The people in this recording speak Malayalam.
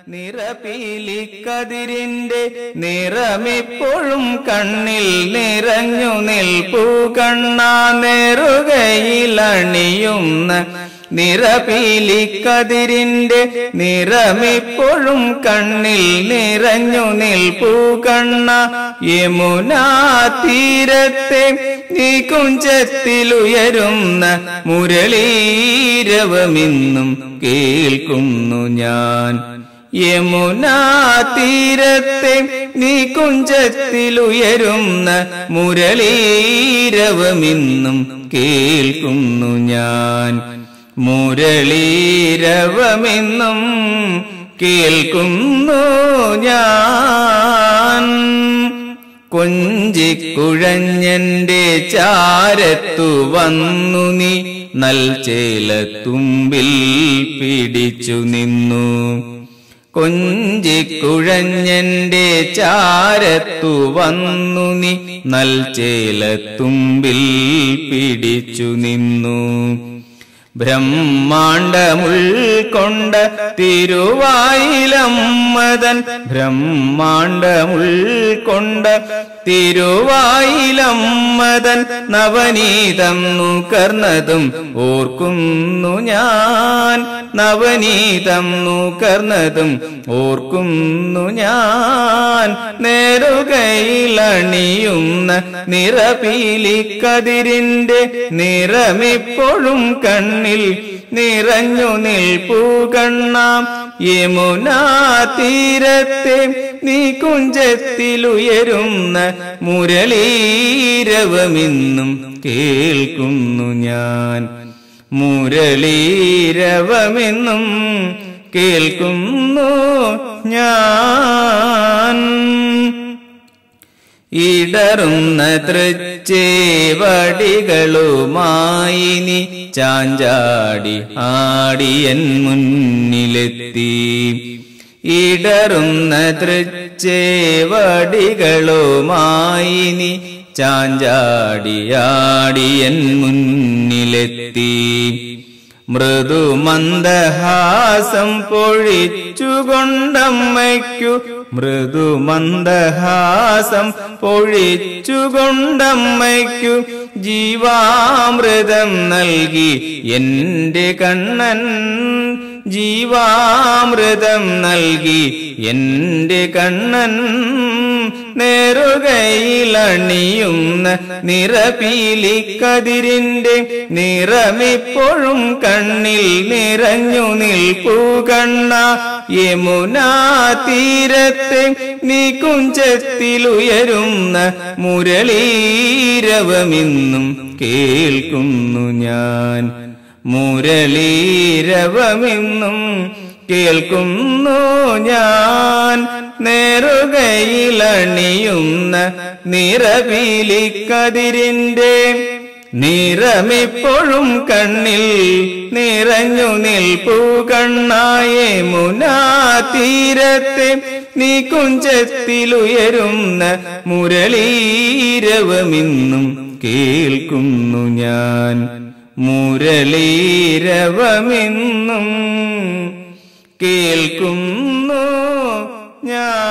നിറപീലിക്കതിരിന്റെ നിറമിപ്പോഴും കണ്ണിൽ നിറഞ്ഞു നിൽപ്പൂ കണ്ണാ നെറുകയിലണിയുന്ന നിറപീലിക്കതിരിന്റെ നിറമിപ്പോഴും കണ്ണിൽ നിറഞ്ഞു നിൽപ്പൂ കണ്ണ യമുനാ തീരത്തെ ഈ കുഞ്ചത്തിലുയരുന്ന മുരളീരവമിന്നും കേൾക്കുന്നു ഞാൻ യമുനാ തീരത്തെ നീ കുഞ്ചത്തിലുയരുന്ന മുരളീരവമിന്നും കേൾക്കുന്നു ഞാൻ മുരളീരവമെന്നും കേൾക്കുന്നു ഞാൻ കൊഞ്ചിക്കുഴഞ്ഞന്റെ ചാരത്തു വന്നു നീ നൽചേലത്തുമ്പിൽ പിടിച്ചു നിന്നു കൊഞ്ചിക്കുഴഞ്ഞന്റെ ചാരത്തു വന്നു നീ നൽചേലത്തുമ്പിൽ പിടിച്ചു നിന്നു ബ്രഹ്മാണ്ടമുൾക്കൊണ്ട തിരുവായിലമ്മതൻ ബ്രഹ്മാണ്ടമുൾക്കൊണ്ട തിരുവായിലമ്മതൻ നവനീതം നുകർന്നതും ഓർക്കുന്നു ഞാൻ നവനീതം നുകർന്നതും ഓർക്കുന്നു ഞാൻ നേരുകയിലണിയുന്ന നിറപീലിക്കതിരിന്റെ നിറമിപ്പോഴും കണ്ണിൽ നിറഞ്ഞു നിൽപ്പൂ കണ്ണാം യമുനാ തീരത്തെ നീ കുഞ്ചത്തിലുയരുന്ന മുരളീരവമിന്നും കേൾക്കുന്നു ഞാൻ മുരളീരവമെന്നും കേൾക്കുന്നു ഞാൻ ഇടറുന്ന തൃച്ചേവടികളുമായി നീ ചാഞ്ചാടി ആടിയൻ മുന്നിലെത്തി ഇടറുന്ന തൃച്ചേവടികളുമായി നീ ചാഞ്ചാടിയാടിയൻ മുന്നിലെത്തി മൃദുമന്ദഹാസം പൊഴിച്ചുകൊണ്ടമ്മയ്ക്കു മൃദുമന്ദഹാസം പൊഴിച്ചുകൊണ്ടമ്മയ്ക്കു ജീവാമൃതം നൽകി എന്റെ കണ്ണൻ ജീവാമൃതം നൽകി എന്റെ കണ്ണൻ നേറുകയിലണിയുന്ന നിറപീലിക്കതിരിന്റെ നിറമിപ്പോഴും കണ്ണിൽ നിറഞ്ഞു നിൽപ്പൂ കണ്ണ യമുനാ തീരത്തെ നീ കുഞ്ചത്തിലുയരുന്ന മുരളീരവമിന്നും കേൾക്കുന്നു ഞാൻ മുരളീരവമെന്നും കേൾക്കുന്നു ഞാൻ നേറുകയിലണിയുന്ന നിറപീലിക്കതിരിന്റെ നിറമിപ്പോഴും കണ്ണിൽ നിറഞ്ഞു നിൽപ്പൂ കണ്ണായേ മുനാ തീരത്തെ നീ കുഞ്ചത്തിലുയരുന്ന മുരളീരവമിന്നും കേൾക്കുന്നു ഞാൻ മുരളീരവമെന്നും കേൾക്കുന്നു ഞാൻ